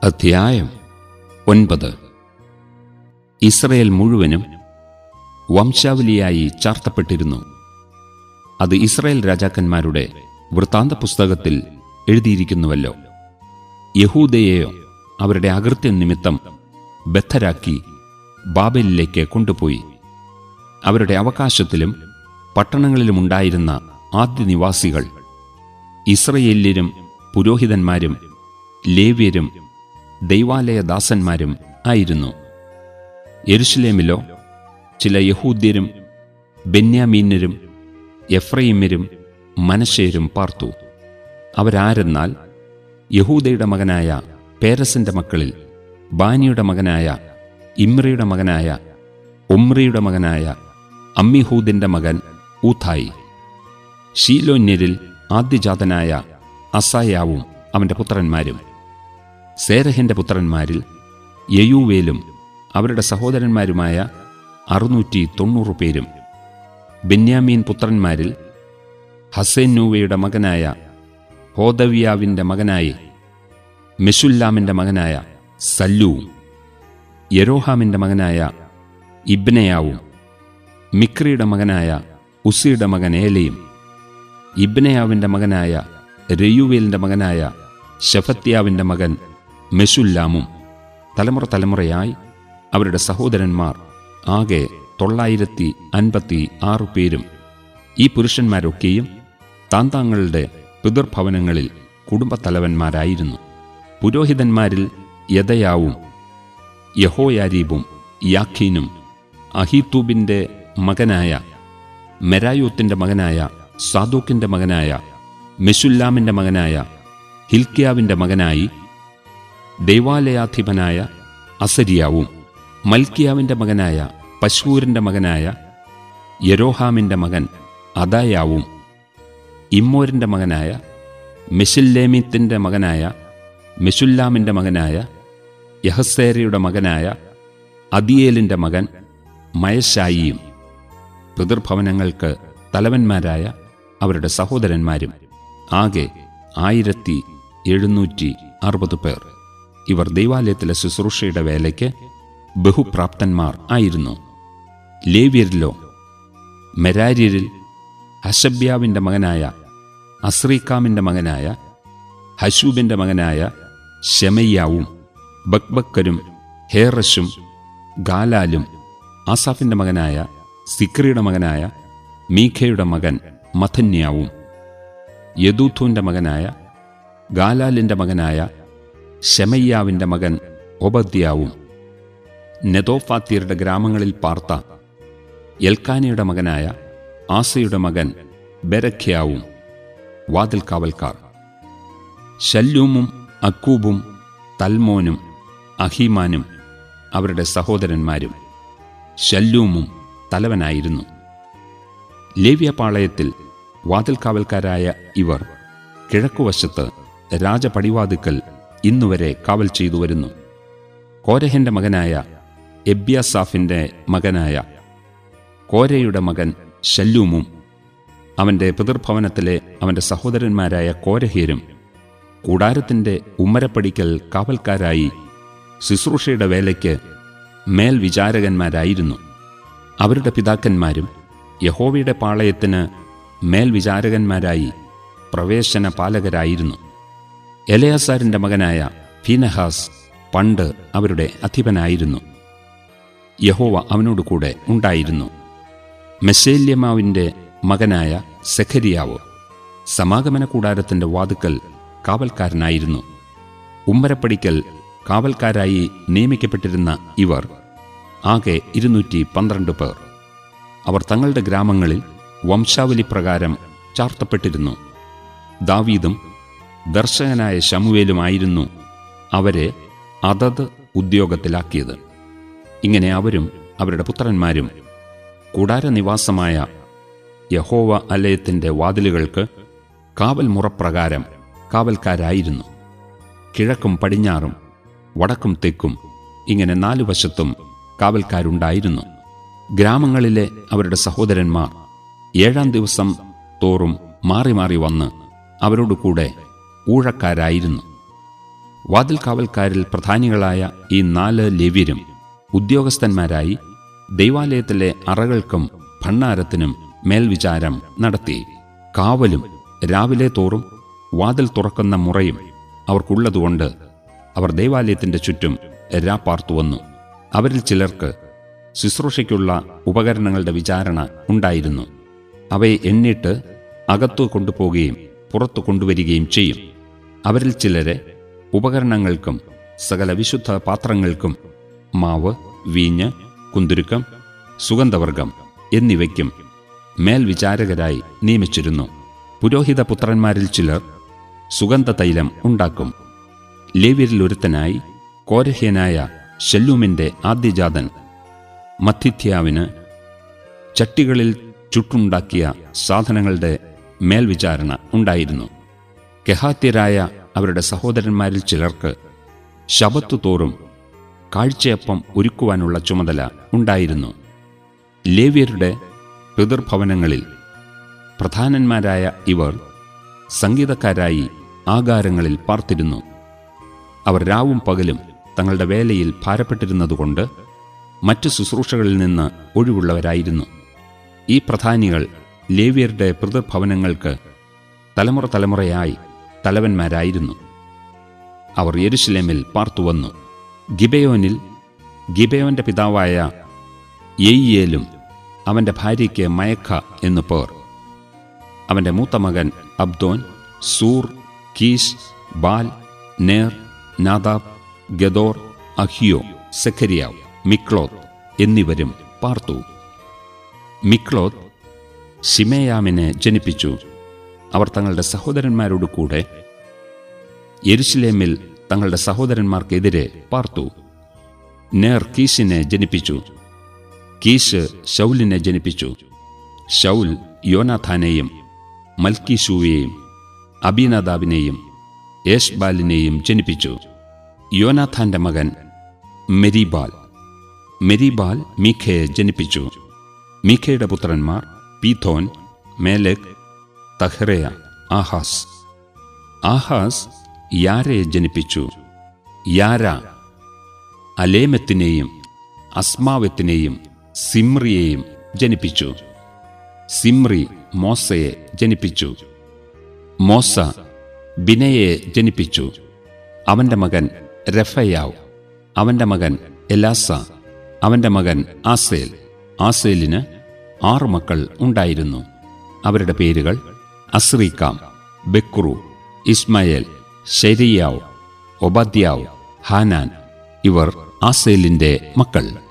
അധ്യായം ഒൻപത് ഇസ്രയേൽ മുഴുവനും വംശാവലിയായി ചാർത്തപ്പെട്ടിരുന്നു അത് ഇസ്രയേൽ രാജാക്കന്മാരുടെ വൃത്താന്ത പുസ്തകത്തിൽ എഴുതിയിരിക്കുന്നുവല്ലോ യഹൂദയെയോ അവരുടെ അകൃത്യം നിമിത്തം ബദ്ധരാക്കി ബാബലിലേക്ക് കൊണ്ടുപോയി അവരുടെ അവകാശത്തിലും പട്ടണങ്ങളിലുമുണ്ടായിരുന്ന ആദ്യ നിവാസികൾ ഇസ്രയേല്യരും പുരോഹിതന്മാരും ലേവ്യരും ദൈവാലയദാസന്മാരും ആയിരുന്നു യെരുഷലേമിലോ ചില യഹൂദ്യരും ബെന്യാമീനരും എഫ്രൈമ്യരും മനശേരും പാർത്തു അവരാരെന്നാൽ യഹൂദയുടെ മകനായ പേരസിന്റെ മക്കളിൽ ബാനിയുടെ മകനായ ഇമ്രയുടെ മകനായ ഒമ്രിയുടെ മകനായ അമ്മിഹൂദിന്റെ മകൻ ഊഥായി ഷീലോന്യരിൽ ആദ്യജാതനായ അസായാവും അവന്റെ പുത്രന്മാരും സേരഹിന്റെ പുത്രന്മാരിൽ യയൂവേലും അവരുടെ സഹോദരന്മാരുമായ അറുന്നൂറ്റി തൊണ്ണൂറ് പേരും ബെന്യാമീൻ പുത്രന്മാരിൽ ഹസേനൂവയുടെ മകനായ ഹോദവിയാവിന്റെ മകനായി മെഷുല്ലാമിന്റെ മകനായ സല്ലൂവും യരോഹാമിന്റെ മകനായ ഇബ്നയാവും മിക്രിയുടെ മകനായ ഉസിയുടെ മകൻ ഏലയും ഇബ്നയാവിന്റെ മകനായ രയുവേലിന്റെ മകനായ ഷഫത്യാവിന്റെ മകൻ മെഷുല്ലാമും തലമുറ തലമുറയായി അവരുടെ സഹോദരന്മാർ ആകെ തൊള്ളായിരത്തി അൻപത്തി ആറ് പേരും ഈ പുരുഷന്മാരൊക്കെയും താന്താങ്ങളുടെ പിതൃഭവനങ്ങളിൽ കുടുംബത്തലവന്മാരായിരുന്നു പുരോഹിതന്മാരിൽ യദയാവും യഹോയാരീബും യാഖീനും അഹീത്തൂബിന്റെ മകനായ മെരായൂത്തിന്റെ മകനായ സാദൂക്കിന്റെ മകനായ മെഷുല്ലാമിന്റെ മകനായ ഹിൽക്കിയാവിന്റെ മകനായി ദൈവാലയാധിപനായ അസരിയാവും മൽക്കിയാവിന്റെ മകനായ പശൂരിന്റെ മകനായ യരോഹാമിന്റെ മകൻ അദായാവും ഇമ്മോരിന്റെ മകനായ മെഷുല്ലേമിത്തിന്റെ മകനായ മെഷുല്ലാമിന്റെ മകനായ യഹസേരയുടെ മകനായ അദിയേലിന്റെ മകൻ മയശായിയും പിതൃഭവനങ്ങൾക്ക് തലവന്മാരായ അവരുടെ സഹോദരന്മാരും ആകെ ആയിരത്തി എഴുന്നൂറ്റി അറുപത് പേർ ഇവർ ദൈവാലയത്തിലെ ശുശ്രൂഷയുടെ വേലയ്ക്ക് ബഹുപ്രാപ്തന്മാർ ആയിരുന്നു ലേവ്യരിലോ മെരാര്യരിൽ ഹഷബ്യാവിന്റെ മകനായ അസ്രീക്കാമിന്റെ മകനായ ഹശൂബിന്റെ മകനായ ഷെമയ്യാവും ബക്ബക്കരും ഹേറഷും ഗാലാലും ആസാഫിന്റെ മകനായ സിക്രിയുടെ മകനായ മീഖയുടെ മകൻ മഥന്യാവും യദൂഥുവിന്റെ മകനായ ഗാലാലിന്റെ മകനായ ഷെമയ്യാവിന്റെ മകൻ ഒബദ്യാവും നെതോഫാത്തിയരുടെ ഗ്രാമങ്ങളിൽ പാർത്ത എൽക്കാനയുടെ മകനായ ആസയുടെ മകൻ ബെരഖ്യാവും വാതിൽ കാവൽക്കാർ ശല്ലൂമും അക്കൂബും തൽമോനും അഹീമാനും അവരുടെ സഹോദരന്മാരും ശല്ലൂമും തലവനായിരുന്നു ലേവ്യപാളയത്തിൽ വാതിൽ കാവൽക്കാരായ ഇവർ കിഴക്കുവശത്ത് രാജപടിവാതുക്കൽ ഇന്നുവരെ കാവൽ ചെയ്തു വരുന്നു കോരഹന്റെ മകനായ എബ്യാസാഫിന്റെ മകനായ കോരയുടെ മകൻ ശല്ലൂമും അവന്റെ പിതൃഭവനത്തിലെ അവന്റെ സഹോദരന്മാരായ കോരഹീരും കൂടാരത്തിന്റെ ഉമ്മരപ്പടിക്കൽ കാവൽക്കാരായി ശുശ്രൂഷയുടെ വേലയ്ക്ക് മേൽവിചാരകന്മാരായിരുന്നു അവരുടെ പിതാക്കന്മാരും യഹോവയുടെ പാളയത്തിന് മേൽവിചാരകന്മാരായി പ്രവേശന പാലകരായിരുന്നു എലയാസാരിന്റെ മകനായ ഫീനഹാസ് പണ്ട് അവരുടെ അധിപനായിരുന്നു യഹോവ അവനോട് കൂടെ ഉണ്ടായിരുന്നു മെസ്സേല്യമാവിന്റെ മകനായ സെഖരിയാവ് സമാഗമന കൂടാരത്തിന്റെ വാതുക്കൽ കാവൽക്കാരനായിരുന്നു ഉമ്മരപ്പടിക്കൽ കാവൽക്കാരായി നിയമിക്കപ്പെട്ടിരുന്ന ഇവർ ആകെ ഇരുന്നൂറ്റി പന്ത്രണ്ട് പേർ അവർ തങ്ങളുടെ ഗ്രാമങ്ങളിൽ വംശാവലി പ്രകാരം ചാർത്തപ്പെട്ടിരുന്നു ദാവീദും ദർശകനായ ശമുവേലുമായിരുന്നു അവരെ അതത് ഉദ്യോഗത്തിലാക്കിയത് ഇങ്ങനെ അവരും അവരുടെ പുത്രന്മാരും കൂടാരനിവാസമായ യഹോവ അലയത്തിന്റെ വാതിലുകൾക്ക് കാവൽ മുറപ്രകാരം കാവൽക്കാരായിരുന്നു കിഴക്കും പടിഞ്ഞാറും വടക്കും തെക്കും ഇങ്ങനെ നാലു വശത്തും കാവൽക്കാരുണ്ടായിരുന്നു ഗ്രാമങ്ങളിലെ അവരുടെ സഹോദരന്മാർ ഏഴാം ദിവസം തോറും മാറി മാറി വന്ന് അവരോട് കൂടെ ഊഴക്കാരായിരുന്നു വാതിൽ കാവൽക്കാരിൽ പ്രധാനികളായ ഈ നാല് ലേവ്യരും ഉദ്യോഗസ്ഥന്മാരായി ദൈവാലയത്തിലെ അറകൾക്കും ഭണ്ണാരത്തിനും മേൽവിചാരം നടത്തി കാവലും രാവിലെ തോറും വാതിൽ തുറക്കുന്ന മുറയും അവർക്കുള്ളതുകൊണ്ട് അവർ ദൈവാലയത്തിന്റെ ചുറ്റും രാപ്പാർത്തു വന്നു അവരിൽ ചിലർക്ക് ശുശ്രൂഷയ്ക്കുള്ള ഉപകരണങ്ങളുടെ വിചാരണ ഉണ്ടായിരുന്നു അവയെ എണ്ണിട്ട് അകത്തു കൊണ്ടുപോവുകയും പുറത്തു കൊണ്ടുവരികയും ചെയ്യും അവരിൽ ചിലരെ ഉപകരണങ്ങൾക്കും സകല വിശുദ്ധ പാത്രങ്ങൾക്കും മാവ് വീഞ്ഞ് കുന്തുരുക്കം സുഗന്ധവർഗം എന്നിവയ്ക്കും മേൽവിചാരകരായി നിയമിച്ചിരുന്നു പുരോഹിത പുത്രന്മാരിൽ ചിലർ സുഗന്ധ തൈലം ഉണ്ടാക്കും ലേവ്യരിൽ ഒരുത്തനായി കോരഹ്യനായ ഷെല്ലൂമിന്റെ ആദ്യജാതൻ മത്തിഥ്യാവിന് ചട്ടികളിൽ ചുട്ടുണ്ടാക്കിയ സാധനങ്ങളുടെ മേൽവിചാരണ ഉണ്ടായിരുന്നു കെഹാത്യരായ അവരുടെ സഹോദരന്മാരിൽ ചിലർക്ക് ശബത്തു തോറും കാഴ്ചയപ്പം ഒരുക്കുവാനുള്ള ചുമതല ഉണ്ടായിരുന്നു ലേവ്യരുടെ പിതൃഭവനങ്ങളിൽ പ്രധാനന്മാരായ ഇവർ സംഗീതക്കാരായി ആകാരങ്ങളിൽ പാർത്തിരുന്നു അവർ രാവും പകലും തങ്ങളുടെ വേലയിൽ ഭാരപ്പെട്ടിരുന്നതുകൊണ്ട് മറ്റു ശുശ്രൂഷകളിൽ നിന്ന് ഒഴിവുള്ളവരായിരുന്നു ഈ പ്രധാനികൾ ലേവ്യരുടെ പിതൃഭവനങ്ങൾക്ക് തലമുറ തലമുറയായി തലവന്മാരായിരുന്നു അവർ യെരുശലേമിൽ പാർത്തുവന്നു ഗിബയോനിൽ ഗിബയോന്റെ പിതാവായ യെയ്യേലും അവന്റെ ഭാര്യയ്ക്ക് മയക്ക എന്നു പേർ അവന്റെ മൂത്ത മകൻ അബ്ദോൻ സൂർ കീഷ് ബാൽ നേർ നാദാബ് ഗദോർ അഹിയോ സെഖരിയാവ് മിക്ലോത്ത് എന്നിവരും പാർത്തു മിക്ലോത്ത് ഷിമേയാമിനെ ജനിപ്പിച്ചു അവർ തങ്ങളുടെ സഹോദരന്മാരോട് കൂടെ യെരുശലേമിൽ തങ്ങളുടെ സഹോദരന്മാർക്കെതിരെ പാർത്തു നേർ കീശിനെ ജനിപ്പിച്ചു കീശ് ഷൗലിനെ ജനിപ്പിച്ചു ഷൗൽ യോനാഥാനെയും മൽക്കീഷുവയെയും അബീനദാബിനെയും യേഷ്ബാലിനെയും ജനിപ്പിച്ചു യോനാഥാന്റെ മകൻ മെരിബാൽ മെരിബാൽ മീഖയെ ജനിപ്പിച്ചു മീഖയുടെ പുത്രന്മാർ Pithon Melech Tahrea Ahaz Ahaz യാരയെ ജനിപ്പിച്ചു യാര അലേമത്തിനെയും അസ്മാവത്തിനെയും സിമ്രിയെയും ജനിപ്പിച്ചു സിമ്രി മോസയെ ജനിപ്പിച്ചു മോസ ബിനയെ ജനിപ്പിച്ചു അവന്റെ മകൻ രഫയാവ് അവന്റെ മകൻ എലാസ അവന്റെ മകൻ ആസേൽ ആസേലിന് ആറു മക്കൾ ഉണ്ടായിരുന്നു അവരുടെ പേരുകൾ അസ്രീക്കാം ബെക്രു ഇസ്മയേൽ ഷെരിയാവ് ഒബദ്യാവ് ഹാനാൻ ഇവർ ആസേലിന്റെ മക്കൾ